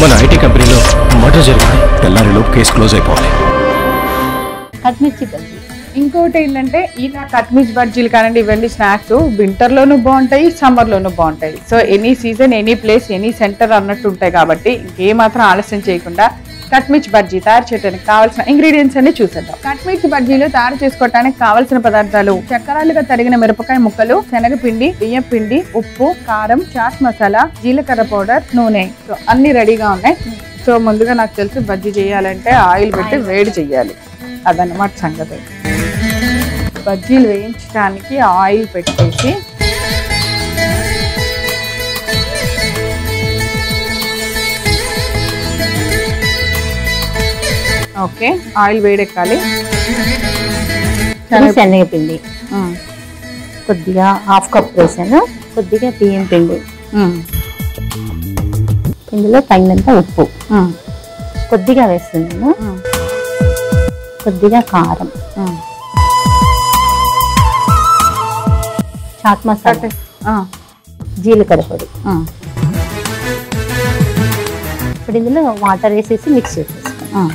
మన ఐటీ కంపెనీలో మర్డర్ జరిగింది తెల్లారిలోపు కేసు క్లోజ్ అయిపోవాలి కట్మిర్చి బజ్జీ ఇంకోటి ఏంటంటే ఇలా కట్మిజ్ బజ్జీలు కానివ్వండి ఇవన్నీ స్నాక్స్ వింటర్ లోనూ బాగుంటాయి సమ్మర్ లోనూ బాగుంటాయి so any season any place any centre అన్నట్టు ఉంటాయి కాబట్టి ఇంకేమాత్రం ఆలస్యం చేయకుండా కట్మిర్చి బజ్జీ తయారు చేయడానికి కావాల్సిన ఇంగ్రీడియంట్స్ అన్ని చూసేద్దాం కట్మిర్చి బజ్జీలు తయారు చేసుకోవడానికి కావాల్సిన పదార్థాలు చక్రాలుగా తరిగిన మిరపకాయ ముక్కలు శనగపిండి బియ్యం పిండి ఉప్పు కారం చాట్ మసాలా జీలకర్ర పౌడర్ నూనె సో అన్ని రెడీగా ఉన్నాయి సో ముందుగా నాకు తెలిసి బజ్జీ చేయాలంటే ఆయిల్ పెట్టి వేడి చేయాలి అదన్నమాట సంగతి బజ్జీలు వేయించడానికి ఆయిల్ పెట్టేసి ఓకే ఆయిల్ వేడెక్కాలి ఇది శనగపిండి ఉమ్, కొద్దిగా హాఫ్ కప్ వేసాను కొద్దిగా బియ్యం పిండి ఉమ్, ఇందులో తగినంత ఉప్పు ఉమ్, కొద్దిగా వేస్తున్నాను ఉమ్, కొద్దిగా కారం ఉమ్. చాట్ మసాలా ఆ, జీలకర్ర పొడి ఉమ్, ఇప్పుడు ఇందులో వాటర్ వేసేసి మిక్స్ చేసేస్తాను ఉమ్.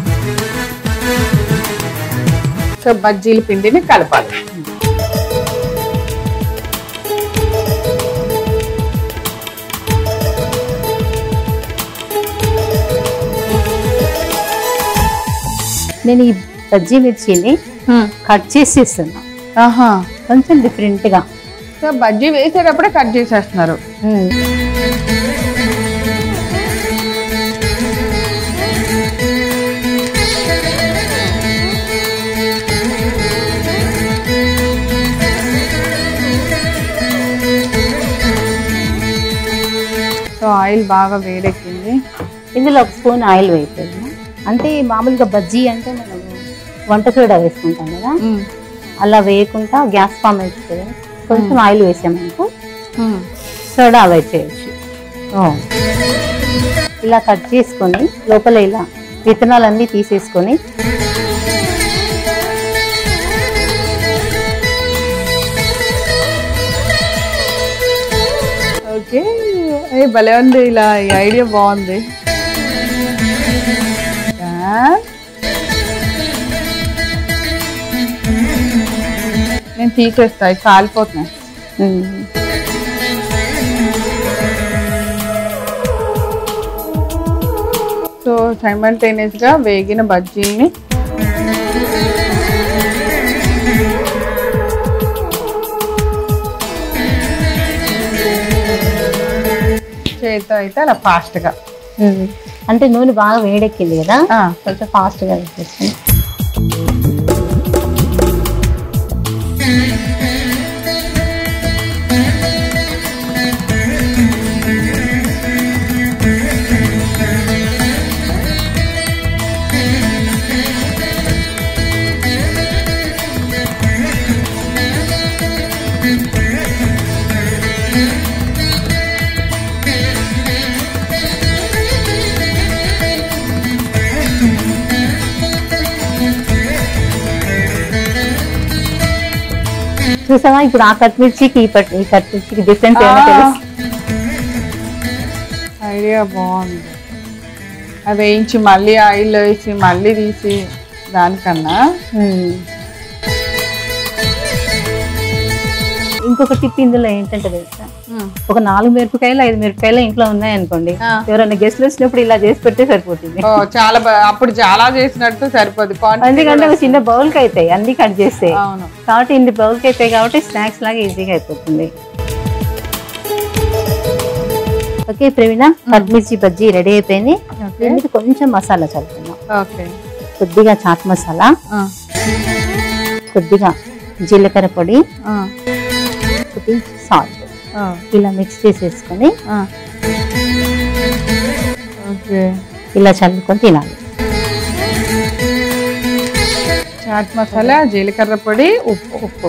సో బజ్జీల పిండిని కలపాలి నేను ఈ బజ్జీ మిర్చిని ఉమ్, కట్ చేసి ఇస్తున్నా ఆహా కొంచెం డిఫరెంట్గా సో బజ్జీ వేసేటప్పుడే కట్ చేసేస్తున్నారు సో ఆయిల్ బాగా వేడెక్కింది ఇందులో ఒక స్పూన్ ఆయిల్ వేయలేదు అంటే మామూలుగా బజ్జీ అంటే మనం వంట సోడా వేసుకుంటాం కదా ఉమ్, అలా వేయకుండా గ్యాస్ ఫామ్ అవుతుంది కదా కొంచెం ఆయిల్ వేసామనుకో ఉమ్. సోడా అవాయిడ్ చేయొచ్చు ఇలా కట్ చేసుకొని లోపల ఇలా విత్తనాలన్నీ తీసేసుకొని ఓకే ఏ భలే ఉంది ఇలా ఈ ఐడియా బాగుంది ఆ? నేను తీసేస్తా ఇవి కాలిపోతున్నాయి ఉమ్, సో సైమల్టేనియస్ గా వేగిన బజ్జీని చేతితో అయితే అలా ఫాస్ట్ గా ఉమ్. అంటే నూనె బాగా వేడెక్కింది కదా ఆ, కొంచెం ఫాస్ట్గా వేసేసి చూసావా ఇప్పుడు ఆ కట్ మిర్చికి ఈ పట్- ఈ కట్ మిర్చికి డిఫరెన్స్ ఏమో తెలుసు ఐడియా బాగుంది అది వేయించి మళ్ళీ ఆయిల్ వేసి మళ్ళీ తీసి దానికన్నా ఉమ్. ఇంకొక టిప్ ఇందులో ఏంటంటే తెలుసా ఒక నాలుగు మిరపకాయలు ఐదు మిరపకాయలు ఇంట్లో ఉన్నాయనుకోండి ఆ. ఎవరైనా గెస్ట్లు వచ్చినప్పుడు ఇలా చేసి పెడితే సరిపోతుంది ఓ చాలా బా- అప్పుడు చాలా చేసినట్టు సరిపోదు quantity ఎందుకంటే కూడా- ఒక చిన్న బౌల్కి అవుతాయి అన్ని కట్ చేస్తే అవును కాబట్టి ఇన్ని బౌల్కి అవుతాయి కాబట్టి స్నాక్స్ లాగా ఈజీగా అయిపోతుంది ఓకే ప్రవీణ కట్ మిర్చి బజ్జీ రెడీ అయిపోయింది ఓకే దీని మీద కొంచెం మసాలా చల్లుకుందాం ఓకే కొద్దిగా చాట్ మసాలా ఆ, కొద్దిగా జీలకర్ర పొడి ఆ, కొద్దిగా సాల్ట్ ఆ, ఇలా మిక్స్ చేసేసుకొని ఆ. ఓకే ఇలా చల్లుకొని తినాలి చాట్ మసాలా జీలకర్ర పొడి ఉప్పు ఉప్పు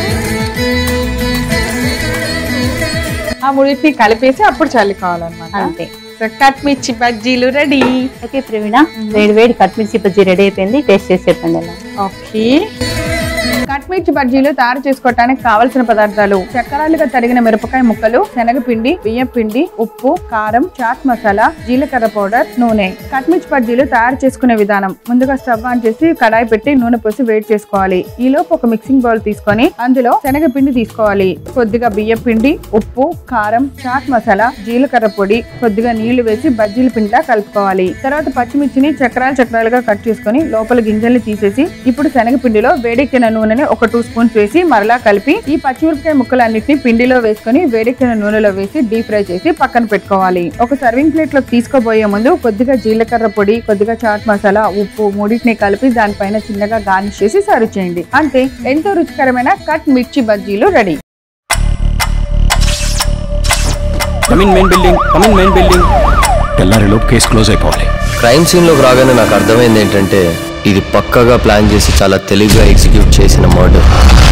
ఆ మూడింటిని కలిపేసి అప్పుడు చల్లుకోవాలన్నమాట అంతే సో కట్ మిర్చి బజ్జీలు రెడీ ఓకే ప్రవీణ వేడి వేడి కట్ మిర్చి బజ్జీ రెడీ అయిపోయింది టేస్ట్ చేసి చెప్పండి ఎలా ఓకే కట్ మిర్చి బజ్జీలు తయారు చేసుకోవడానికి కావలసిన పదార్థాలు చక్రాలుగా తరిగిన మిరపకాయ ముక్కలు శనగపిండి బియ్యం పిండి ఉప్పు కారం చాట్ మసాలా జీలకర్ర పౌడర్ నూనె కట్ మిర్చి బజ్జీలు తయారు చేసుకునే విధానం ముందుగా స్టవ్ ఆన్ చేసి కడాయి పెట్టి నూనె పోసి వేడి చేసుకోవాలి ఈలోపు ఒక మిక్సింగ్ బౌల్ తీసుకొని అందులో శనగపిండి తీసుకోవాలి కొద్దిగా బియ్యం పిండి ఉప్పు కారం చాట్ మసాలా జీలకర్ర పొడి కొద్దిగా నీళ్లు వేసి బజ్జీల పిండిలా కలుపుకోవాలి తర్వాత పచ్చిమిర్చిని చక్రాలు చక్రాలుగా కట్ చేసుకొని లోపల గింజల్ని తీసేసి ఇప్పుడు శనగపిండిలో వేడెక్కిన నూనెని ఒక టూ స్పూన్స్ వేసి మరలా కలిపి ఈ పచ్చిమిరపకాయ ముక్కలన్నిటిని పిండిలో వేసుకొని వేడెక్కిన నూనెలో వేసి డీప్ ఫ్రై చేసి పక్కన పెట్టుకోవాలి ఒక సర్వింగ్ ప్లేట్ లో తీసుకోబోయే ముందు కొద్దిగా జీలకర్ర పొడి కొద్దిగా చాట్ మసాలా ఉప్పు మూడింటిని కలిపి దానిపైన చిన్నగా గార్నిష్ చేసి సర్వ్ చేయండి అంతే ఎంతో రుచికరమైన కట్ మిర్చి బజ్జీలు ready come in main building come in main building తెల్లారిలోపు కేసు క్లోజ్ అయిపోవాలి క్రైమ్ సీన్లోకి రాగానే నాకు అర్థమైంది ఏంటంటే ఇది పక్కగా ప్లాన్ చేసి చాలా తెలివిగా ఎగ్జిక్యూట్ చేసిన మర్డర్